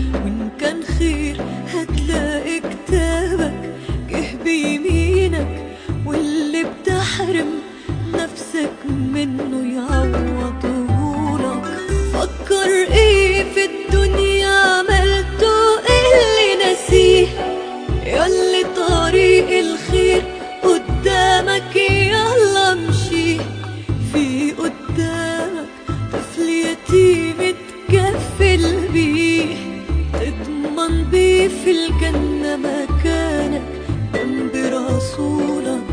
وإن كان خير هتلاقي كتابك جه بيمينك واللي بتحرم نفسك منه يعوضهولك فكر ايه في الدنيا عملته ايه اللي نسيه ياللي طريق الخير قدامك يلا امشي في قدامك طفل يتيم اتكفل بيه تضمن بيه في الجنة مكانك جنب رسولك